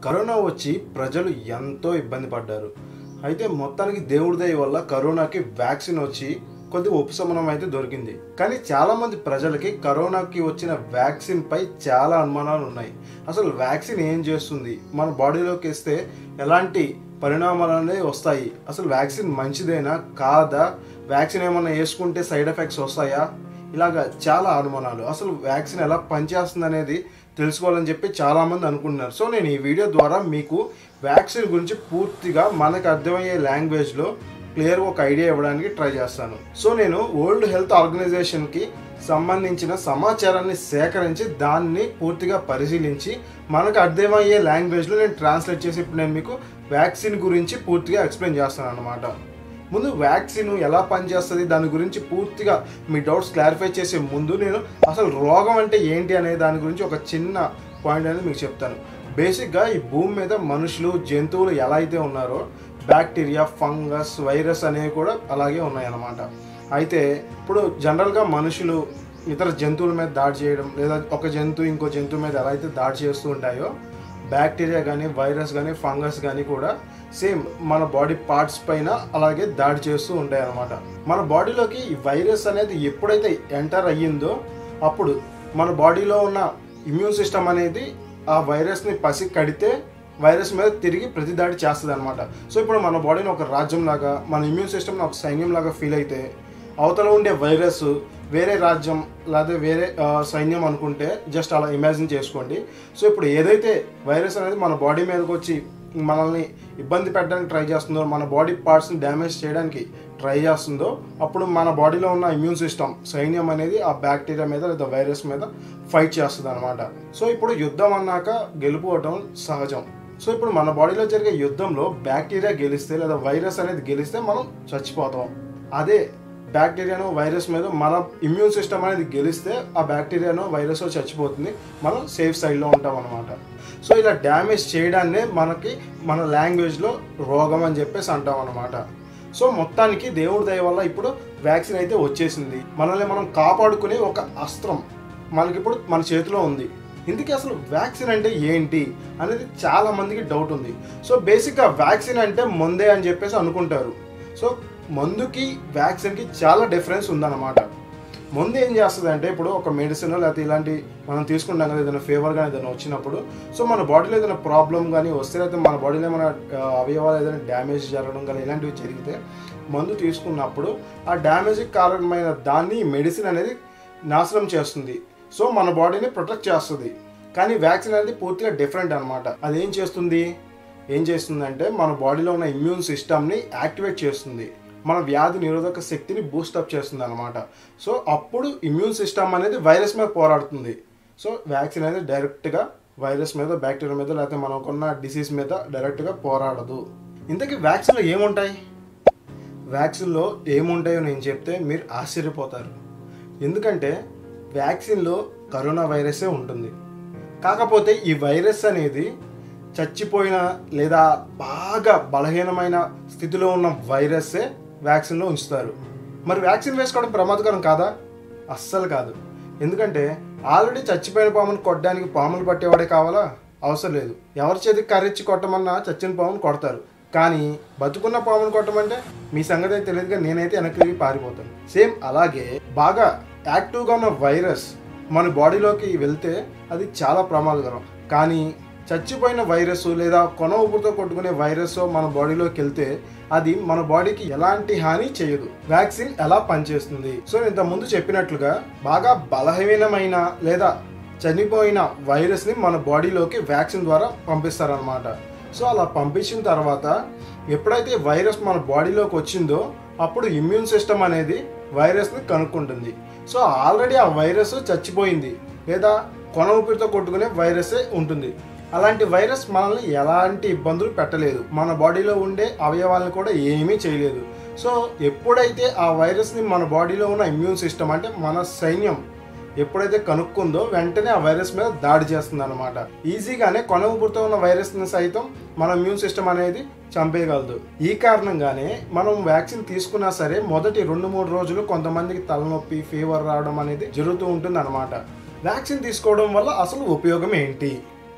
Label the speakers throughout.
Speaker 1: corona వచ్చి ప్రజలు ఎంతో ఇబ్బంది పడ్డారు అయితే మొత్తానికి దేవుడి దయ వల్ల కరోనాకి వ్యాక్సిన్ వచ్చి కొద్ది ఉపశమనం అయితే దొరికింది కానీ చాలా మంది ప్రజలకి కరోనాకి వచ్చిన వ్యాక్సిన్ పై చాలా అనుమానాలు ఉన్నాయి అసలు వ్యాక్సిన్ ఏం చేస్తుంది మన బాడీలోకి వేస్తే ఎలాంటి పరిణామాలు అనేవి వస్తాయి అసలు వ్యాక్సిన్ మంచిదేనా కాదా వ్యాక్సిన్ ఏమన్నా వేసుకుంటే సైడ్ ఎఫెక్ట్స్ వస్తాయా ఇలాగ చాలా అనుమానాలు అసలు వ్యాక్సిన్ ఎలా పనిచేస్తుంది అనేది తెలుసుకోవాలని చెప్పి చాలామంది అనుకుంటున్నారు సో నేను ఈ వీడియో ద్వారా మీకు వ్యాక్సిన్ గురించి పూర్తిగా మనకు అర్థమయ్యే లాంగ్వేజ్లో క్లియర్గా ఒక ఐడియా ఇవ్వడానికి ట్రై చేస్తాను సో నేను వరల్డ్ హెల్త్ ఆర్గనైజేషన్కి సంబంధించిన సమాచారాన్ని సేకరించి దాన్ని పూర్తిగా పరిశీలించి మనకు అర్థమయ్యే లాంగ్వేజ్లో నేను ట్రాన్స్లేట్ చేసి ఇప్పుడు నేను మీకు వ్యాక్సిన్ గురించి పూర్తిగా ఎక్స్ప్లెయిన్ చేస్తాను అనమాట ముందు వ్యాక్సిన్ ఎలా పనిచేస్తుంది దాని గురించి పూర్తిగా మీ డౌట్స్ క్లారిఫై చేసే ముందు నేను అసలు రోగం అంటే ఏంటి అనే దాని గురించి ఒక చిన్న పాయింట్ అనేది మీకు చెప్తాను బేసిక్గా ఈ భూమి మీద మనుషులు జంతువులు ఎలా అయితే ఉన్నారో బ్యాక్టీరియా ఫంగస్ వైరస్ అనేవి కూడా అలాగే ఉన్నాయన్నమాట అయితే ఇప్పుడు జనరల్గా మనుషులు ఇతర జంతువుల మీద దాడి చేయడం లేదా ఒక జంతువు ఇంకో జంతువు మీద ఎలా అయితే దాడి చేస్తూ ఉంటాయో బ్యాక్టీరియా కానీ వైరస్ కానీ ఫంగస్ కానీ కూడా సేమ్ మన బాడీ పార్ట్స్ పైన అలాగే దాడి చేస్తూ ఉంటాయి అన్నమాట మన బాడీలోకి ఈ వైరస్ అనేది ఎప్పుడైతే ఎంటర్ అయ్యిందో అప్పుడు మన బాడీలో ఉన్న ఇమ్యూన్ సిస్టమ్ అనేది ఆ వైరస్ని పసి కడితే వైరస్ మీద తిరిగి ప్రతిదాడి చేస్తుంది అనమాట సో ఇప్పుడు మన బాడీని ఒక రాజ్యం లాగా మన ఇమ్యూన్ సిస్టమ్ని ఒక సైన్యం లాగా ఫీల్ అయితే అవతల ఉండే వైరస్ వేరే రాజ్యం లేదా వేరే ఆ, సైన్యం అనుకుంటే జస్ట్ అలా ఇమాజిన్ చేసుకోండి సో ఇప్పుడు ఏదైతే వైరస్ అనేది మన బాడీ మీదకి వచ్చి మనల్ని ఇబ్బంది పెట్టడానికి ట్రై చేస్తుందో మన బాడీ పార్ట్స్ని డ్యామేజ్ చేయడానికి ట్రై చేస్తుందో అప్పుడు మన బాడీలో ఉన్న ఇమ్యూన్ సిస్టమ్ సైన్యం అనేది ఆ బ్యాక్టీరియా మీద లేదా వైరస్ మీద ఫైట్ చేస్తుంది అనమాట సో ఇప్పుడు యుద్ధం అన్నాక గెలుపుకోవటం సహజం సో ఇప్పుడు మన బాడీలో జరిగే యుద్ధంలో బ్యాక్టీరియా గెలిస్తే లేదా వైరస్ అనేది గెలిస్తే మనం చచ్చిపోతాం అదే బ్యాక్టీరియాను వైరస్ మీద మన ఇమ్యూన్ సిస్టమ్ అనేది గెలిస్తే ఆ బ్యాక్టీరియాను వైరస్ చచ్చిపోతుంది మనం సేఫ్ సైడ్లో ఉంటాం అనమాట సో ఇలా డ్యామేజ్ చేయడాన్నే మనకి మన లాంగ్వేజ్లో రోగం అని చెప్పేసి అంటాం అనమాట సో మొత్తానికి దేవుడి దయ వల్ల ఇప్పుడు వ్యాక్సిన్ అయితే వచ్చేసింది మనల్ని మనం కాపాడుకునే ఒక అస్త్రం మనకి ఇప్పుడు మన చేతిలో ఉంది ఇందుకే అసలు వ్యాక్సిన్ అంటే ఏంటి అనేది చాలా మందికి డౌట్ ఉంది సో బేసిక్గా వ్యాక్సిన్ అంటే ముందే అని చెప్పేసి అనుకుంటారు సో మందుకి వ్యాక్సిన్కి చాలా డిఫరెన్స్ ఉందన్నమాట ముందు ఏం చేస్తుంది అంటే ఇప్పుడు ఒక మెడిసిన్ లేకపోతే ఇలాంటి మనం తీసుకుంటాం కదా ఏదైనా ఫీవర్ కానీ ఏదైనా వచ్చినప్పుడు సో మన బాడీలో ఏదైనా ప్రాబ్లం కానీ వస్తే లేకపోతే మన బాడీలో ఏమైనా ఆ, అవయవాలు ఏదైనా డ్యామేజ్ జరగడం కానీ ఇలాంటివి జరిగితే మందు తీసుకున్నప్పుడు ఆ డ్యామేజ్కి కారణమైన దాన్ని మెడిసిన్ అనేది నాశనం చేస్తుంది సో మన బాడీని ప్రొటెక్ట్ చేస్తుంది కానీ వ్యాక్సిన్ అనేది పూర్తిగా డిఫరెంట్ అనమాట అది ఏం చేస్తుంది ఏం చేస్తుందంటే మన బాడీలో ఉన్న ఇమ్యూన్ సిస్టమ్ని యాక్టివేట్ చేస్తుంది మన వ్యాధి నిరోధక శక్తిని బూస్టప్ చేస్తుంది అనమాట సో అప్పుడు ఇమ్యూన్ సిస్టమ్ అనేది వైరస్ మీద పోరాడుతుంది సో వ్యాక్సిన్ అనేది డైరెక్ట్గా వైరస్ మీద బ్యాక్టీరియా మీద లేకపోతే మనకున్న డిసీజ్ మీద డైరెక్ట్గా పోరాడదు ఇంతకీ వ్యాక్సిన్లో ఏముంటాయి వ్యాక్సిన్లో ఏముంటాయో నేను చెప్తే మీరు ఆశ్చర్యపోతారు ఎందుకంటే వ్యాక్సిన్లో కరోనా వైరసే ఉంటుంది కాకపోతే ఈ వైరస్ అనేది చచ్చిపోయిన లేదా బాగా బలహీనమైన స్థితిలో ఉన్న వైరస్సే వ్యాక్సిన్లో ఉంచుతారు మరి వ్యాక్సిన్ వేసుకోవడం ప్రమాదకరం కాదా అస్సలు కాదు ఎందుకంటే ఆల్రెడీ చచ్చిపోయిన పామును కొట్టడానికి పాములు పట్టేవాడే కావాలా అవసరం లేదు ఎవరి చేతికి కర్రిచ్చి కొట్టమన్నా చచ్చిన పామును కొడతారు కానీ బతుకున్న పామును కొట్టమంటే మీ సంగతి అయితే తెలియదుగా నేనైతే వెనక్కి తిరిగి పారిపోతాను సేమ్ అలాగే బాగా యాక్టివ్గా ఉన్న వైరస్ మన బాడీలోకి వెళ్తే అది చాలా ప్రమాదకరం కానీ చచ్చిపోయిన వైరస్ లేదా కొన ఊపిరితో కొట్టుకునే వైరస్ మన బాడీలోకి వెళ్తే అది మన బాడీకి ఎలాంటి హాని చేయదు వ్యాక్సిన్ ఎలా పనిచేస్తుంది సో నేను ఇంత ముందు చెప్పినట్లుగా బాగా బలహీనమైన లేదా చనిపోయిన వైరస్ని మన బాడీలోకి వ్యాక్సిన్ ద్వారా పంపిస్తారనమాట సో అలా పంపించిన తర్వాత ఎప్పుడైతే వైరస్ మన బాడీలోకి వచ్చిందో అప్పుడు ఇమ్యూన్ సిస్టమ్ అనేది వైరస్ని కనుక్కుంటుంది సో ఆల్రెడీ ఆ వైరస్ చచ్చిపోయింది లేదా కొన ఊపిరితో కొట్టుకునే వైరసే ఉంటుంది అలాంటి వైరస్ మనల్ని ఎలాంటి ఇబ్బందులు పెట్టలేదు మన బాడీలో ఉండే అవయవాలను కూడా ఏమీ చేయలేదు సో ఎప్పుడైతే ఆ వైరస్ని మన బాడీలో ఉన్న ఇమ్యూన్ సిస్టమ్ అంటే మన సైన్యం ఎప్పుడైతే కనుక్కుందో వెంటనే ఆ వైరస్ మీద దాడి చేస్తుంది అనమాట ఈజీగానే కొన ఊపిరితో ఉన్న వైరస్ని సైతం మన ఇమ్యూన్ సిస్టమ్ అనేది చంపేయగలదు ఈ కారణంగానే మనం వ్యాక్సిన్ తీసుకున్నా సరే మొదటి రెండు మూడు రోజులు కొంతమందికి తలనొప్పి ఫీవర్ రావడం అనేది జరుగుతూ ఉంటుంది అనమాట వ్యాక్సిన్ తీసుకోవడం వల్ల అసలు ఉపయోగం ఏంటి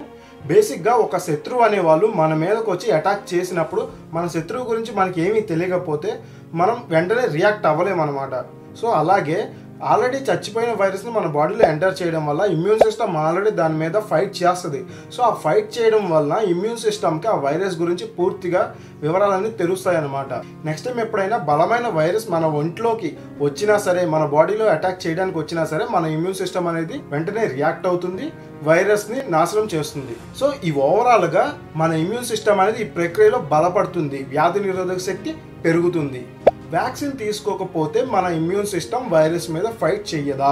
Speaker 1: బేసిక్గా ఒక శత్రువు అనేవాళ్ళు మన మీదకి వచ్చి అటాక్ చేసినప్పుడు మన శత్రువు గురించి మనకి ఏమీ తెలియకపోతే మనం వెంటనే రియాక్ట్ అవ్వలేమన్నమాట సో అలాగే ఆల్రెడీ చచ్చిపోయిన వైరస్ని మన బాడీలో ఎంటర్ చేయడం వల్ల ఇమ్యూన్ సిస్టమ్ ఆల్రెడీ దాని మీద ఫైట్ చేస్తుంది సో ఆ ఫైట్ చేయడం వల్ల ఇమ్యూన్ సిస్టమ్కి ఆ వైరస్ గురించి పూర్తిగా వివరాలన్నీ తెలుస్తాయి అనమాట నెక్స్ట్ టైం ఎప్పుడైనా బలమైన వైరస్ మన ఒంట్లోకి వచ్చినా సరే మన బాడీలో అటాక్ చేయడానికి వచ్చినా సరే మన ఇమ్యూన్ సిస్టమ్ అనేది వెంటనే రియాక్ట్ అవుతుంది వైరస్ ని నాశనం చేస్తుంది సో ఈ ఓవరాల్ గా మన ఇమ్యూన్ సిస్టమ్ అనేది ఈ ప్రక్రియలో బలపడుతుంది వ్యాధి నిరోధక శక్తి పెరుగుతుంది వ్యాక్సిన్ తీసుకోకపోతే మన ఇమ్యూన్ సిస్టమ్ వైరస్ మీద ఫైట్ చెయ్యదా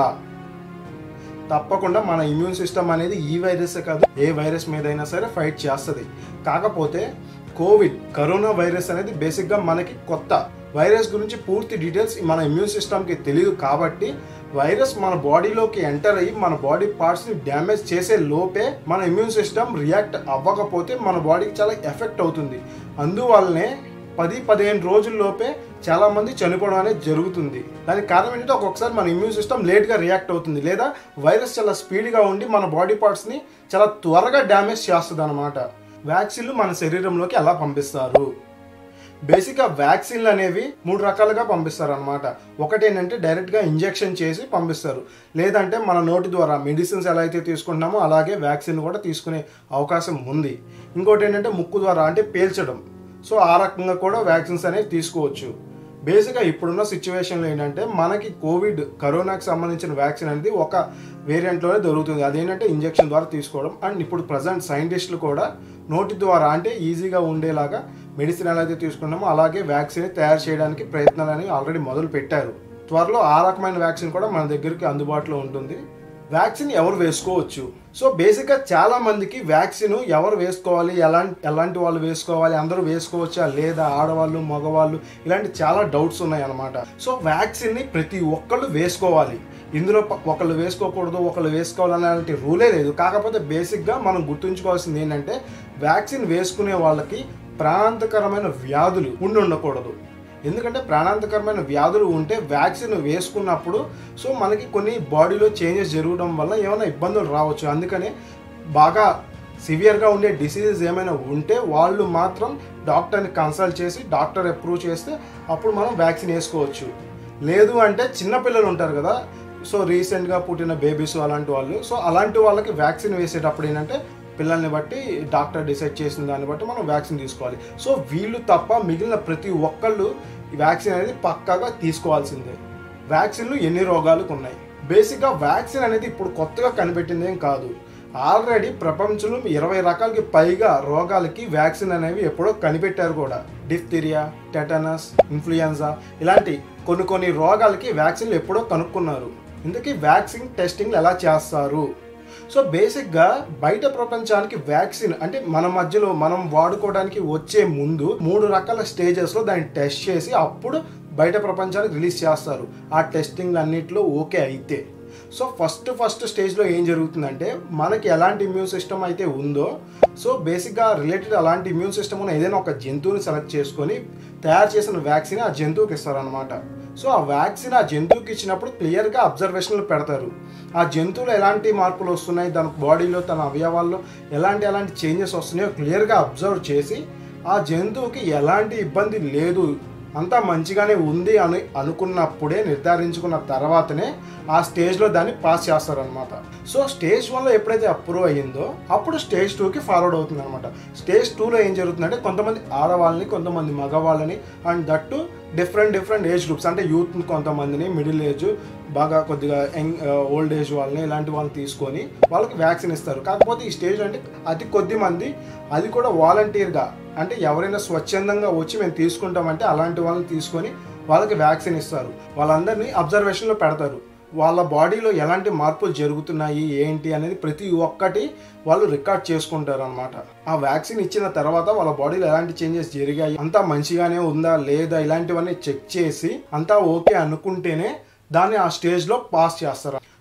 Speaker 1: తప్పకుండా మన ఇమ్యూన్ సిస్టమ్ అనేది ఈ వైరస్ కాదు ఏ వైరస్ మీద అయినా సరే ఫైట్ చేస్తుంది కాకపోతే కోవిడ్ కరోనా వైరస్ అనేది బేసిక్గా మనకి కొత్త వైరస్ గురించి పూర్తి డీటెయిల్స్ మన ఇమ్యూన్ సిస్టమ్కి తెలియదు కాబట్టి వైరస్ మన బాడీలోకి ఎంటర్ అయ్యి మన బాడీ పార్ట్స్ని డ్యామేజ్ చేసే లోపే మన ఇమ్యూన్ సిస్టమ్ రియాక్ట్ అవ్వకపోతే మన బాడీకి చాలా ఎఫెక్ట్ అవుతుంది అందువల్లనే పది పదిహేను రోజుల్లోపే చాలా మంది చనిపోవడం అనేది జరుగుతుంది దానికి కారణం ఏంటంటే ఒక్కొక్కసారి మన ఇమ్యూన్ సిస్టమ్ లేట్గా రియాక్ట్ అవుతుంది లేదా వైరస్ చాలా స్పీడ్గా ఉండి మన బాడీ పార్ట్స్ని చాలా త్వరగా డ్యామేజ్ చేస్తుంది అనమాట వ్యాక్సిన్లు మన శరీరంలోకి ఎలా పంపిస్తారు బేసిక్గా వ్యాక్సిన్లు అనేవి మూడు రకాలుగా పంపిస్తారు అనమాట ఒకటి ఏంటంటే డైరెక్ట్గా ఇంజెక్షన్ చేసి పంపిస్తారు లేదంటే మన నోటి ద్వారా మెడిసిన్స్ ఎలా అయితే తీసుకుంటున్నామో అలాగే వ్యాక్సిన్ కూడా తీసుకునే అవకాశం ఉంది ఇంకోటి ఏంటంటే ముక్కు ద్వారా అంటే పేల్చడం సో ఆ రకంగా కూడా వ్యాక్సిన్స్ అనేవి తీసుకోవచ్చు బేసిక్గా ఇప్పుడున్న సిచ్యువేషన్లో ఏంటంటే మనకి కోవిడ్ కరోనాకి సంబంధించిన వ్యాక్సిన్ అనేది ఒక వేరియంట్లోనే దొరుకుతుంది అదేంటంటే ఇంజెక్షన్ ద్వారా తీసుకోవడం అండ్ ఇప్పుడు ప్రజెంట్ సైంటిస్టులు కూడా నోటి ద్వారా అంటే ఈజీగా ఉండేలాగా మెడిసిన్ ఎలా అయితే తీసుకున్నామో అలాగే వ్యాక్సిన్ తయారు చేయడానికి ప్రయత్నాలు అనేవి ఆల్రెడీ మొదలు పెట్టారు త్వరలో ఆ రకమైన వ్యాక్సిన్ కూడా మన దగ్గరికి అందుబాటులో ఉంటుంది వ్యాక్సిన్ ఎవరు వేసుకోవచ్చు సో బేసిక్గా చాలా మందికి వ్యాక్సిన్ ఎవరు వేసుకోవాలి ఎలాంటి ఎలాంటి వాళ్ళు వేసుకోవాలి అందరూ వేసుకోవచ్చా లేదా ఆడవాళ్ళు మగవాళ్ళు ఇలాంటి చాలా డౌట్స్ ఉన్నాయి అనమాట సో వ్యాక్సిన్ని ప్రతి ఒక్కళ్ళు వేసుకోవాలి ఇందులో ప- ఒకళ్ళు వేసుకోకూడదు ఒకళ్ళు వేసుకోవాలి అలాంటి రూలే లేదు కాకపోతే బేసిక్గా మనం గుర్తుంచుకోవాల్సింది ఏంటంటే వ్యాక్సిన్ వేసుకునే వాళ్ళకి ప్రాణాంతకరమైన వ్యాధులు ఉండి ఉండకూడదు ఎందుకంటే ప్రాణాంతకరమైన వ్యాధులు ఉంటే వ్యాక్సిన్ వేసుకున్నప్పుడు సో మనకి కొన్ని బాడీలో చేంజెస్ జరగడం వల్ల ఏమైనా ఇబ్బందులు రావచ్చు అందుకనే బాగా సివియర్గా ఉండే డిసీజెస్ ఏమైనా ఉంటే వాళ్ళు మాత్రం డాక్టర్ని కన్సల్ట్ చేసి డాక్టర్ అప్రూవ్ చేస్తే అప్పుడు మనం వ్యాక్సిన్ వేసుకోవచ్చు లేదు అంటే చిన్నపిల్లలు ఉంటారు కదా సో రీసెంట్గా పుట్టిన బేబీస్ అలాంటి వాళ్ళు సో అలాంటి వాళ్ళకి వ్యాక్సిన్ వేసేటప్పుడు ఏంటంటే పిల్లల్ని బట్టి డాక్టర్ డిసైడ్ చేసిన దాన్ని బట్టి మనం వ్యాక్సిన్ తీసుకోవాలి సో వీళ్ళు తప్ప మిగిలిన ప్రతి ఒక్కళ్ళు ఈ వ్యాక్సిన్ అనేది పక్కాగా తీసుకోవాల్సిందే వ్యాక్సిన్లు ఎన్ని రోగాలకు ఉన్నాయి బేసిక్గా వ్యాక్సిన్ అనేది ఇప్పుడు కొత్తగా కనిపెట్టింది ఏం కాదు ఆల్రెడీ ప్రపంచంలో ఇరవై రకాలకి పైగా రోగాలకి వ్యాక్సిన్ అనేవి ఎప్పుడో కనిపెట్టారు కూడా డిఫ్తీరియా టెటనస్ ఇన్ఫ్లుయెన్జా ఇలాంటి కొన్ని కొన్ని రోగాలకి వ్యాక్సిన్లు ఎప్పుడో కనుక్కున్నారు ఇందుకీ వ్యాక్సిన్ టెస్టింగ్ ఎలా చేస్తారు సో బేసిక్గా బయట ప్రపంచానికి వ్యాక్సిన్ అంటే మన మధ్యలో మనం వాడుకోవడానికి వచ్చే ముందు మూడు రకాల స్టేజెస్లో దాన్ని టెస్ట్ చేసి అప్పుడు బయట ప్రపంచానికి రిలీజ్ చేస్తారు ఆ టెస్టింగ్ అన్నిట్లో ఓకే అయితే సో ఫస్ట్ ఫస్ట్ స్టేజ్లో ఏం జరుగుతుందంటే మనకి ఎలాంటి ఇమ్యూన్ సిస్టమ్ అయితే ఉందో సో బేసిక్గా రిలేటెడ్ అలాంటి ఇమ్యూన్ సిస్టమ్ ఉన్న ఏదైనా ఒక జంతువుని సెలెక్ట్ చేసుకొని తయారు చేసిన వ్యాక్సిన్ ఆ జంతువుకి ఇస్తారనమాట సో ఆ వ్యాక్సిన్ ఆ జంతువుకి ఇచ్చినప్పుడు క్లియర్గా అబ్జర్వేషన్లు పెడతారు ఆ జంతువులో ఎలాంటి మార్పులు వస్తున్నాయి దాని బాడీలో తన అవయవాల్లో ఎలాంటి ఎలాంటి చేంజెస్ వస్తున్నాయో క్లియర్గా అబ్జర్వ్ చేసి ఆ జంతువుకి ఎలాంటి ఇబ్బంది లేదు అంతా మంచిగానే ఉంది అని అనుకున్నప్పుడే నిర్ధారించుకున్న తర్వాతనే ఆ స్టేజ్లో దాన్ని పాస్ చేస్తారనమాట సో స్టేజ్ వన్లో ఎప్పుడైతే అప్రూవ్ అయ్యిందో అప్పుడు స్టేజ్ టూకి ఫార్వర్డ్ అవుతుంది అనమాట స్టేజ్ టూలో ఏం జరుగుతుందంటే కొంతమంది ఆడవాళ్ళని కొంతమంది మగవాళ్ళని and that different different age groups అంటే యూత్ కొంతమందిని మిడిల్ ఏజ్ బాగా కొద్దిగా యంగ్ ఓల్డ్ ఏజ్ వాళ్ళని ఇలాంటి వాళ్ళని తీసుకొని వాళ్ళకి వ్యాక్సిన్ ఇస్తారు కాకపోతే ఈ స్టేజ్ అంటే అతి కొద్ది మంది అది కూడా వాలంటీర్గా అంటే ఎవరైనా స్వచ్ఛందంగా వచ్చి మేము తీసుకుంటామంటే అలాంటి వాళ్ళని తీసుకొని వాళ్ళకి వ్యాక్సిన్ ఇస్తారు వాళ్ళందరినీ అబ్జర్వేషన్లో పెడతారు వాళ్ళ బాడీలో ఎలాంటి మార్పులు జరుగుతున్నాయి ఏంటి అనేది ప్రతి ఒక్కటి వాళ్ళు రికార్డ్ చేసుకుంటారు అనమాట ఆ వ్యాక్సిన్ ఇచ్చిన తర్వాత వాళ్ళ బాడీలో ఎలాంటి చేంజెస్ జరిగాయి అంతా మంచిగానే ఉందా లేదా ఇలాంటివన్నీ చెక్ చేసి అంతా ఓకే అనుకుంటేనే దాన్ని ఆ స్టేజ్లో పాస్ చేస్తారు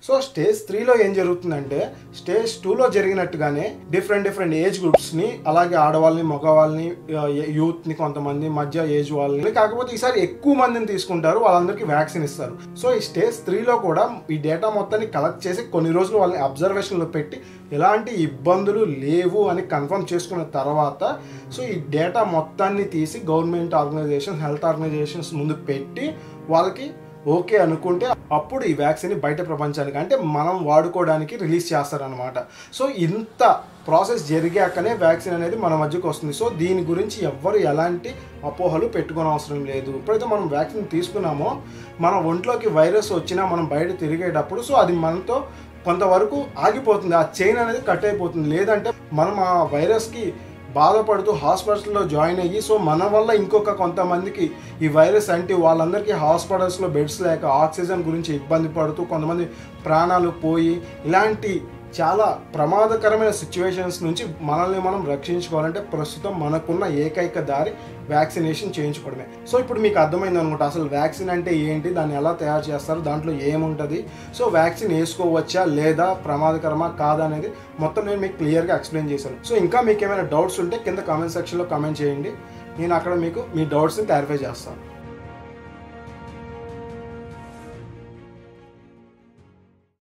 Speaker 1: సో స్టేజ్ త్రీలో ఏం జరుగుతుందంటే స్టేజ్ టూలో జరిగినట్టుగానే డిఫరెంట్ డిఫరెంట్ ఏజ్ గ్రూప్స్ని అలాగే ఆడవాళ్ళని మగవాళ్ళని యూత్ని కొంతమంది మధ్య ఏజ్ వాళ్ళని కాకపోతే ఈసారి ఎక్కువ మందిని తీసుకుంటారు వాళ్ళందరికీ వ్యాక్సిన్ ఇస్తారు సో ఈ స్టేజ్ త్రీలో కూడా ఈ డేటా మొత్తాన్ని కలెక్ట్ చేసి కొన్ని రోజులు వాళ్ళని అబ్జర్వేషన్లో పెట్టి ఎలాంటి ఇబ్బందులు లేవు అని కన్ఫర్మ్ చేసుకున్న తర్వాత సో ఈ డేటా మొత్తాన్ని తీసి గవర్నమెంట్ ఆర్గనైజేషన్ హెల్త్ ఆర్గనైజేషన్స్ ముందు పెట్టి వాళ్ళకి ఓకే అనుకుంటే అప్పుడు ఈ వ్యాక్సిన్ బయట ప్రపంచానికి అంటే మనం వాడుకోవడానికి రిలీజ్ చేస్తారనమాట సో ఇంత ప్రాసెస్ జరిగాకనే వ్యాక్సిన్ అనేది మన మధ్యకు వస్తుంది సో దీని గురించి ఎవ్వరు ఎలాంటి అపోహలు పెట్టుకోని అవసరం లేదు ఎప్పుడైతే మనం వ్యాక్సిన్ తీసుకున్నామో మన ఒంట్లోకి వైరస్ వచ్చినా మనం బయట తిరిగేటప్పుడు సో అది మనతో కొంతవరకు ఆగిపోతుంది ఆ చైన్ అనేది కట్ అయిపోతుంది లేదంటే మనం ఆ వైరస్కి బాధపడుతూ హాస్పిటల్లో జాయిన్ అయ్యి సో మన వల్ల ఇంకొక కొంతమందికి ఈ వైరస్ అంటే వాళ్ళందరికీ హాస్పిటల్స్లో బెడ్స్ లేక ఆక్సిజన్ గురించి ఇబ్బంది పడుతూ కొంతమంది ప్రాణాలు పోయి ఇలాంటి చాలా ప్రమాదకరమైన సిచ్యువేషన్స్ నుంచి మనల్ని మనం రక్షించుకోవాలంటే ప్రస్తుతం మనకున్న ఏకైక దారి వ్యాక్సినేషన్ చేయించుకోవడమే సో ఇప్పుడు మీకు అర్థమైంది అనుకుంటా అసలు వ్యాక్సిన్ అంటే ఏంటి దాన్ని ఎలా తయారు చేస్తారు దాంట్లో ఏముంటుంది సో వ్యాక్సిన్ వేసుకోవచ్చా లేదా ప్రమాదకరమా కాదా అనేది మొత్తం నేను మీకు క్లియర్గా ఎక్స్ప్లెయిన్ చేశాను సో ఇంకా మీకు ఏమైనా డౌట్స్ ఉంటే కింద కామెంట్ సెక్షన్లో కామెంట్ చేయండి నేను అక్కడ మీకు మీ డౌట్స్ని క్లారిఫై చేస్తాను